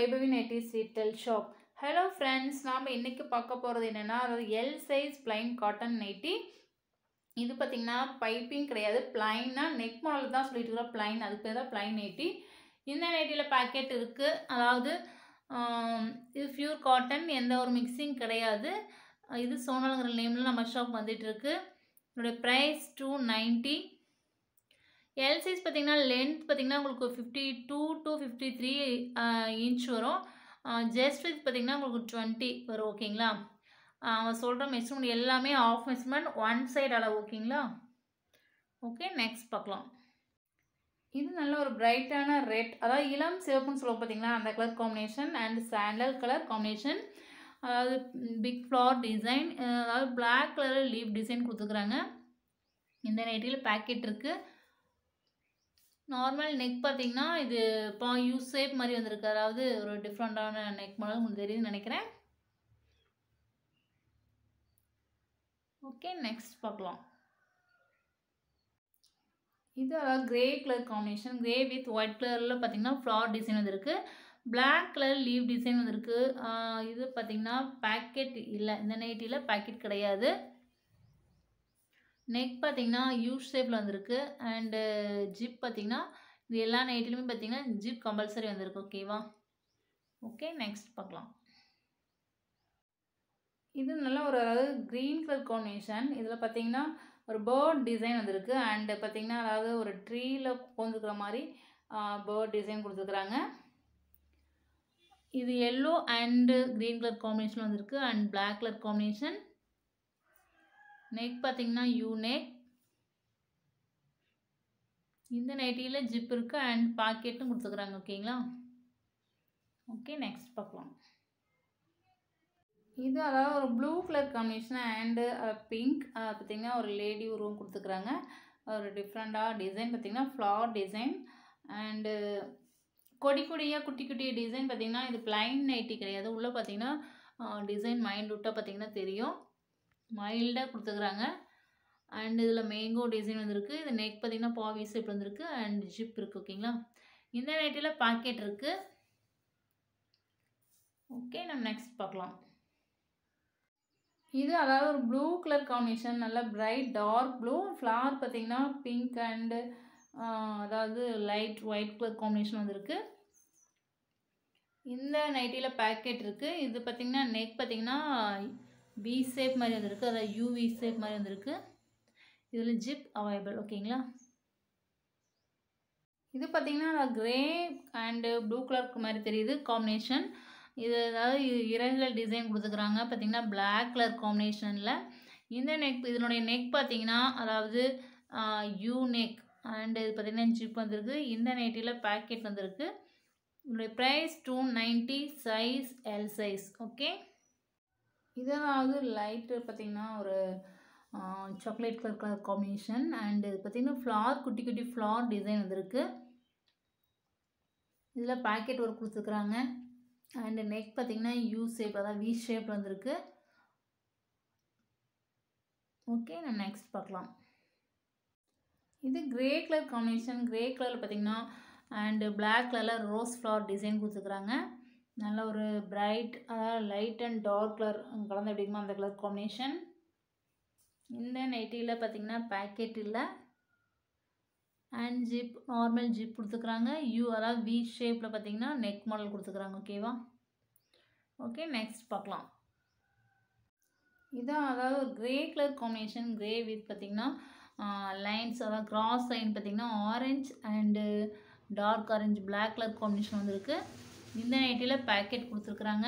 Vaibhavi nighties retail shop hello friends நாம் இன்றைக்கி பார்க்க போகிறது என்னென்னா அதாவது L size plain cotton nighty இது பார்த்திங்கன்னா பைப்பிங் கிடையாது பிளைனாக நெக் மாடல் தான் சொல்லிட்டு இருக்கிறோம் பிளைன் அதுக்கு பேர் தான் பிளைன் நைட்டி இந்த நைட்டியில் பேக்கெட் இருக்குது அதாவது ஆம், இது பியூர் காட்டன் எந்த ஒரு மிக்சிங் கிடையாது இது சோனலுங்கிற நேமில் நம்ம ஷாப் வந்துட்டு இருக்கு இதோடைய price two ninety L size பார்த்தீங்கன்னா லென்த் பார்த்தீங்கன்னா உங்களுக்கு fifty two to fifty three inch வரும் ஜஸ்ட் வித் பார்த்தீங்கன்னா உங்களுக்கு டுவெண்ட்டி வரும் ஓகேங்களா அவன் சொல்கிற மெஷர்மெண்ட் எல்லாமே ஆஃப் மெஷர்மெண்ட் ஒன் சைடு அளவு ஓகேங்களா ஓகே நெக்ஸ்ட் பார்க்கலாம் இது நல்ல ஒரு பிரைட்டான ரெட் அதாவது இளம் சிவப்புன்னு சொல்லுவோம் பார்த்தீங்களா அந்த colour combination and sandal colour combination அதாவது பிக் ஃப்ளார் டிசைன் அதாவது Black கலரில் லீப் டிசைன் கொடுத்துக்குறாங்க இந்த நைட்டியில் பேக்கெட் இருக்குது நார்மல் நெக் பார்த்தீங்கன்னா இது இப்போ யூ ஷேப் மாதிரி வந்திருக்கு அதாவது ஒரு டிஃப்ரெண்ட்டான நெக் மாடல் உங்களுக்கு தெரியுதுன்னு நினைக்கிறேன் ஓகே நெக்ஸ்ட் பார்க்கலாம் இது அதாவது grey colour combination grey with white கலரில் பார்த்தீங்கன்னா ஃப்ளார் டிசைன் வந்திருக்கு Black கலர் லீவ் டிசைன் வந்திருக்கு ஆஹ் இது பார்த்தீங்கன்னா பேக்கெட் இல்லை இந்த நைட்டியில் பேக்கெட் கிடையாது நெக் பார்த்தீங்கன்னா யூ ஷேப்பில் வந்திருக்கு அண்டு ஜிப் பார்த்தீங்கன்னா இது எல்லா நைட்டிலுமே பார்த்தீங்கன்னா ஜிப் கம்பல்சரி வந்திருக்கு ஓகேவா ஓகே நெக்ஸ்ட் பார்க்கலாம் இது நல்ல ஒரு அதாவது க்ரீன் கலர் காம்பினேஷன் இதில் பார்த்தீங்கன்னா ஒரு பேர்ட் டிசைன் வந்திருக்கு அண்டு பார்த்தீங்கன்னா அதாவது ஒரு ட்ரீயில் உட்காந்துருக்குற மாதிரி பேர்ட் டிசைன் கொடுத்துருக்குறாங்க இது yellow and green colour combination வந்திருக்கு and Black colour combination neck பார்த்தீங்கன்னா யூ நெக் இந்த நைட்டியில் ஜிப் இருக்குது அண்ட் பாக்கெட்டும் கொடுத்துக்குறாங்க ஓகேங்களா ஓகே நெக்ஸ்ட் பார்க்கலாம் இது அதாவது ஒரு blue colour combination and pink பார்த்தீங்கன்னா ஒரு லேடி உருவம் கொடுத்துக்குறாங்க ஒரு டிஃப்ரெண்ட்டாக டிசைன் பார்த்தீங்கன்னா ஃப்ளார் டிசைன் அண்டு கொடி கொடியாக குட்டி குட்டி டிசைன் பார்த்தீங்கன்னா இது பிளைன் நைட்டி கிடையாது உள்ளே பார்த்தீங்கன்னா டிசைன் மைண்ட் விட்டால் பார்த்தீங்கன்னா தெரியும் மைல்டாக கொடுத்துக்குறாங்க அண்ட் இதில் மேங்கோ டிசைன் வந்திருக்கு இது நெக் பார்த்தீங்கன்னா பாவி ஷேப் வந்திருக்கு அண்ட் ஜிப் இருக்குது ஓகேங்களா இந்த நைட்டில் பாக்கெட் இருக்குது ஓகே நம்ம நெக்ஸ்ட் பார்க்கலாம் இது அதாவது ஒரு ப்ளூ கலர் காம்பினேஷன் நல்ல பிரைட் டார்க் ப்ளூ ஃப்ளவர் பார்த்தீங்கன்னா பிங்க் அண்டு அதாவது லைட் ஒயிட் கலர் காம்பினேஷன் வந்திருக்கு இந்த நைட்டியில் பேக்கெட் இருக்குது இது பார்த்திங்கன்னா நெக் பார்த்திங்கன்னா வி ஷேப் மாதிரி வந்திருக்கு அதாவது யூவி ஷேப் மாதிரி வந்திருக்கு இதில் ஜிப் அவைலபிள் ஓகேங்களா இது பார்த்திங்கன்னா கிரே அண்டு ப்ளூ கலருக்கு மாதிரி தெரியுது காம்பினேஷன் இது அதாவது இறகுகள் டிசைன் கொடுத்துக்குறாங்க பார்த்திங்கன்னா Black கலர் காம்பினேஷனில் இந்த நெக் இதனுடைய நெக் பார்த்திங்கன்னா அதாவது யூ நெக் அண்டு இது பார்த்திங்கன்னா ஜிப் வந்திருக்கு இந்த நைட்டியில் பேக்கெட் வந்திருக்கு இதனுடைய price two ninety size L size okay இதனாவது லைட்டு பார்த்திங்கன்னா ஒரு chocolate colour colour combination and இது பார்த்திங்கன்னா ஃப்ளார் குட்டி குட்டி ஃப்ளார் டிசைன் வந்திருக்கு இதில் பேக்கெட் ஒர்க் கொடுத்துருக்குறாங்க அண்டு நெக் பார்த்திங்கன்னா யூ ஷேப் அதாவது வி ஷேப் வந்திருக்கு ஓகே நான் நெக்ஸ்ட் பார்க்கலாம் இது கிரே கலர் காம்பினேஷன் கிரே கலரில் பார்த்திங்கன்னா அண்டு Black கலரில் ரோஸ் ஃப்ளவர் டிசைன் கொடுத்துருக்குறாங்க நல்ல ஒரு பிரைட் அதாவது லைட் அண்ட் டார்க் கலர் கலந்து எப்படி இருக்குமோ அந்த கலர் காம்பினேஷன் இந்த நைட்டியில் பார்த்திங்கன்னா பேக்கெட் இல்லை அண்ட் ஜிப் நார்மல் ஜிப் கொடுத்துக்குறாங்க யூ அதாவது வி ஷேப்பில் பார்த்தீங்கன்னா நெக் மாடல் கொடுத்துக்குறாங்க ஓகேவா ஓகே நெக்ஸ்ட் பார்க்கலாம் இதான் அதாவது ஒரு grey colour combination grey with பார்த்திங்கன்னா லைன்ஸ் அதாவது கிராஸ் லைன் பார்த்திங்கன்னா orange and dark orange Black colour combination வந்திருக்கு இந்த நைட்டியில் பேக்கெட் கொடுத்துருக்குறாங்க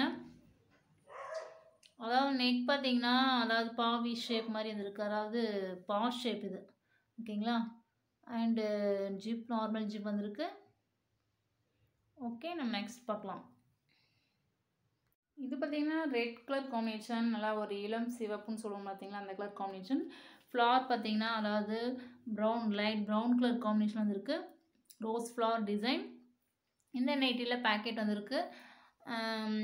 அதாவது நெக் பார்த்தீங்கன்னா அதாவது பாவி ஷேப் மாதிரி வந்திருக்கு அதாவது பா ஷேப் இது ஓகேங்களா அண்டு ஜிப் நார்மல் ஜிப் வந்திருக்கு ஓகே நம்ம நெக்ஸ்ட் பார்க்கலாம் இது பார்த்தீங்கன்னா ரெட் கலர் காம்பினேஷன் நல்லா ஒரு இளம் சிவப்புன்னு சொல்லுவோம் பார்த்தீங்களா அந்த கலர் காம்பினேஷன் ஃப்ளார் பார்த்தீங்கன்னா அதாவது brown light brown colour combination வந்திருக்கு ரோஸ் ஃப்ளார் டிசைன் இந்த நைட்டியில் பேக்கெட் வந்திருக்கு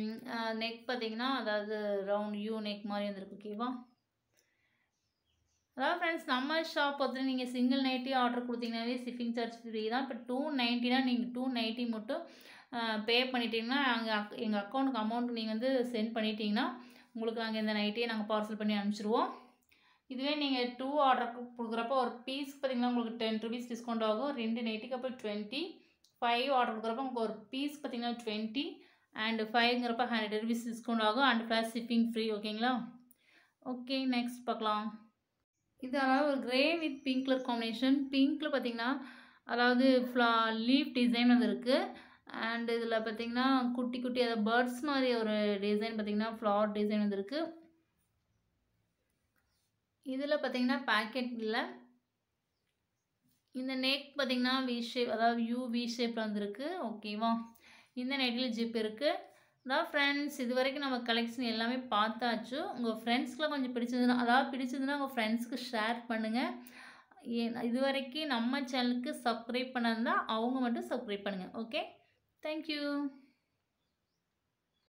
நெக் பார்த்தீங்கன்னா அதாவது ரவுண்ட் யூ நெக் மாதிரி வந்திருக்கு ஓகேவா அதாவது ஃப்ரெண்ட்ஸ் நம்ம ஷாப் பொறுத்த நீங்கள் சிங்கிள் நைட்டி ஆர்டர் கொடுத்தீங்கன்னாவே ஷிப்பிங் சார்ஜ் ஃப்ரீ தான் இப்போ டூ நைன்ட்டினா நீங்கள் டூ நைன்ட்டி மட்டும் பே பண்ணிட்டீங்கன்னா அங்கே அக் எங்கள் அக்கௌண்ட்டுக்கு அமௌண்ட் நீங்கள் வந்து சென்ட் பண்ணிட்டீங்கன்னா உங்களுக்கு நாங்கள் இந்த நைட்டியை நாங்கள் பார்சல் பண்ணி அனுப்பிச்சிடுவோம் இதுவே நீங்கள் டூ ஆர்டர் கொடுக்குறப்போ ஒரு பீஸ் பார்த்தீங்கன்னா உங்களுக்கு டென் ருபீஸ் டிஸ்கவுண்ட் ஆகும் ரெண்டு நைட்டுக்கு அப்புறம் டுவெண்ட்டி ஃபைவ் ஆர்டர் கொடுக்குறப்போ உங்களுக்கு ஒரு பீஸ் பார்த்தீங்கன்னா டுவெண்ட்டி அண்டு ஃபைவ்ங்கிறப்ப ஹண்ட்ரட் ருபீஸ் டிஸ்கவுண்ட் ஆகும் அண்ட் ப்ளஸ் ஷிப்பிங் ஃப்ரீ ஓகேங்களா ஓகே நெக்ஸ்ட் பார்க்கலாம் இது அதாவது ஒரு grey with pink colour combination பிங்க்கில் பார்த்தீங்கன்னா அதாவது ஃப்ளா லீஃப் டிசைன் வந்து இருக்குது அண்ட் இதில் பார்த்தீங்கன்னா குட்டி குட்டி அதை பேர்ட்ஸ் மாதிரி ஒரு டிசைன் பார்த்தீங்கன்னா ஃப்ளவர் டிசைன் வந்துருக்கு இதில் பார்த்தீங்கன்னா பேக்கெட் இல்லை இந்த நெக் பார்த்தீங்கன்னா வி ஷேப் அதாவது யூ வி ஷேப்பில் வந்துருக்கு ஓகேவா இந்த நெட்டில் ஜிப் இருக்குது அதாவது ஃப்ரெண்ட்ஸ் இது வரைக்கும் நம்ம கலெக்ஷன் எல்லாமே பார்த்தாச்சு உங்கள் ஃப்ரெண்ட்ஸ்க்குலாம் கொஞ்சம் பிடிச்சதுன்னா அதாவது பிடிச்சதுன்னா உங்கள் ஃப்ரெண்ட்ஸ்க்கு ஷேர் பண்ணுங்கள் ஏன் இது வரைக்கும் நம்ம சேனலுக்கு சப்ஸ்கிரைப் பண்ணாதான் அவங்க மட்டும் சப்ஸ்கிரைப் பண்ணுங்கள் ஓகே தேங்க்யூ